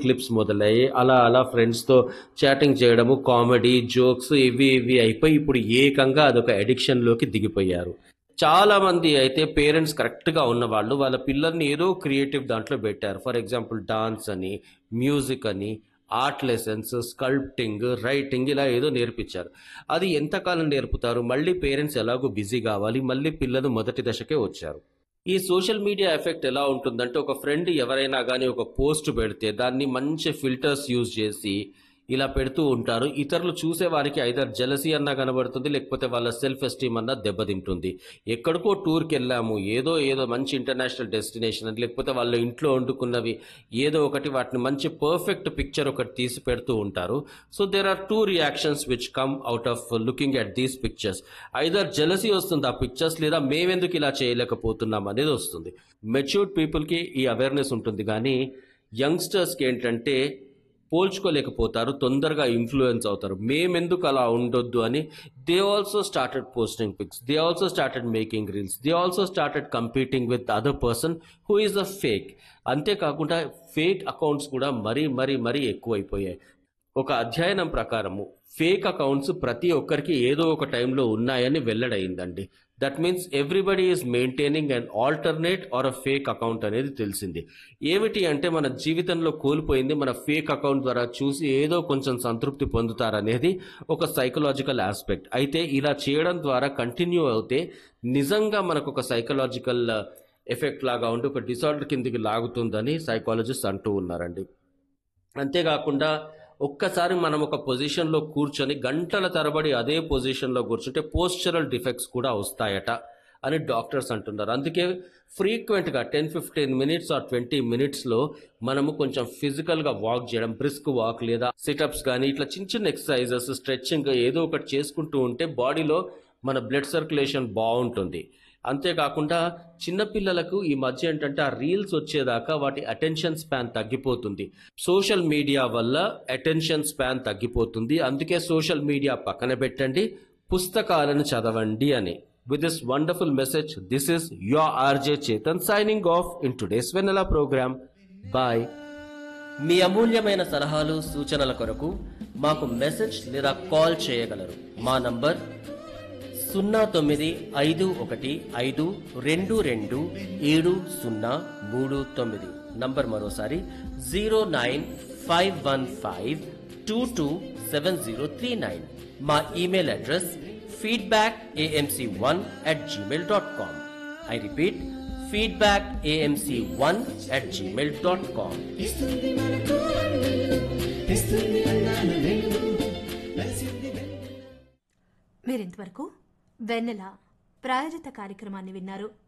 clips మొదలయ్యి అలా అలా ఫ్రెండ్స్తో చాటింగ్ చేయడము కామెడీ జోక్స్ ఇవి ఇవి అయిపోయి ఇప్పుడు ఏకంగా అదొక అడిక్షన్లోకి దిగిపోయారు చాలా మంది అయితే పేరెంట్స్ కరెక్ట్గా ఉన్నవాళ్ళు వాళ్ళ పిల్లల్ని ఏదో క్రియేటివ్ దాంట్లో పెట్టారు ఫర్ ఎగ్జాంపుల్ డాన్స్ అని మ్యూజిక్ అని ఆర్ట్ లెసన్స్ స్కల్ప్టింగ్ రైటింగ్ ఇలా ఏదో నేర్పించారు అది ఎంతకాలం నేర్పుతారు మళ్ళీ పేరెంట్స్ ఎలాగో బిజీ కావాలి మళ్ళీ పిల్లలు మొదటి దశకే వచ్చారు ఈ సోషల్ మీడియా ఎఫెక్ట్ ఎలా ఉంటుందంటే ఒక ఫ్రెండ్ ఎవరైనా కానీ ఒక పోస్ట్ పెడితే దాన్ని మంచి ఫిల్టర్స్ యూజ్ చేసి ఇలా పెడుతూ ఉంటారు ఇతరులు చూసే వారికి ఐదర్ జలసీ అన్నా కనబడుతుంది లేకపోతే వాళ్ళ సెల్ఫ్ ఎస్టీమ్ అన్నా దెబ్బతింటుంది ఎక్కడికో టూర్కి వెళ్ళాము ఏదో ఏదో మంచి ఇంటర్నేషనల్ డెస్టినేషన్ అని లేకపోతే వాళ్ళ ఇంట్లో వండుకున్నవి ఏదో ఒకటి వాటిని మంచి పర్ఫెక్ట్ పిక్చర్ ఒకటి తీసి పెడుతూ ఉంటారు so there are two reactions which come out of looking at these pictures either jealousy వస్తుంది ఆ పిక్చర్స్ లేదా మేమెందుకు ఇలా చేయలేకపోతున్నాం అనేది వస్తుంది మెచ్యూర్డ్ పీపుల్కి ఈ అవేర్నెస్ ఉంటుంది కానీ యంగ్స్టర్స్కి ఏంటంటే పోల్చుకోలేకపోతారు తొందరగా ఇన్ఫ్లుయెన్స్ అవుతారు మేమెందుకు అలా ఉండొద్దు అని they also started posting pics they also started making reels they also started competing with other person who is a fake అంతేకాకుండా ఫేక్ అకౌంట్స్ కూడా మరీ మరీ మరీ ఎక్కువైపోయాయి ఒక అధ్యయనం ప్రకారము ఫేక్ అకౌంట్స్ ప్రతి ఒక్కరికి ఏదో ఒక టైంలో ఉన్నాయని వెల్లడైందండి that means everybody is maintaining and alternate or a fake account అనేది తెలిసింది ఏమిటి అంటే మన జీవితంలో కోల్పోయింది మన ఫేక్ అకౌంట్ ద్వారా చూసి ఏదో కొంచెం సంతృప్తి పొందుతారనేది ఒక సైకలాజికల్ ఆస్పెక్ట్ అయితే ఇలా చేయడం ద్వారా కంటిన్యూ అవుతే నిజంగా మనకు ఒక సైకలాజికల్ ఎఫెక్ట్ లాగా ఉండి ఒక డిసార్డర్ కిందికి లాగుతుందని సైకాలజిస్ట్ అంటూ ఉన్నారండి అంతేకాకుండా ఒక్కసారి మనం ఒక పొజిషన్లో కూర్చొని గంటల తరబడి అదే పొజిషన్లో కూర్చుంటే పోస్చరల్ డిఫెక్ట్స్ కూడా వస్తాయట అని డాక్టర్స్ అంటున్నారు అందుకే ఫ్రీక్వెంట్గా ten fifteen minutes or twenty మినిట్స్లో మనము కొంచెం ఫిజికల్గా వాక్ చేయడం బ్రిస్క్ వాక్ లేదా సిటప్స్ కానీ ఇట్లా చిన్న చిన్న ఎక్సర్సైజెస్ స్ట్రెచ్చింగ్ ఏదో ఒకటి చేసుకుంటూ ఉంటే బాడీలో మన బ్లడ్ సర్క్యులేషన్ బాగుంటుంది అంతేకాకుండా చిన్నపిల్లలకు ఈ మధ్య ఏంటంటే ఆ రీల్స్ వచ్చేదాకా వాటి అటెన్షన్ స్పాన్ తగ్గిపోతుంది సోషల్ మీడియా వల్ల అటెన్షన్ స్పాన్ తగ్గిపోతుంది అందుకే సోషల్ మీడియా పక్కన పెట్టండి పుస్తకాలను చదవండి అని with this wonderful message this is your RJ Chetan signing off in today's Vennela program bye మీ అమూల్యమైన సలహాలు సూచనల కొరకు మాకు మెసేజ్ లేదా కాల్ చేయగలరు మా నంబర్ సున్నా తొమ్మిది ఐదు ఒకటి ఐదు రెండు రెండు ఏడు సున్నా మూడు తొమ్మిది నంబర్ మరోసారి zero nine five one five two two seven zero three nine మా email address feedback AMC one at Gmail dot com I repeat feedback AMC one at Gmail dot com ఇస్తుంది మనకు అన్నిలు ఇస్తుంది అన్నాను వెలుగు మీరింతవరకు వెన్నెల ప్రాయోజిత కార్యక్రమాన్ని విన్నారు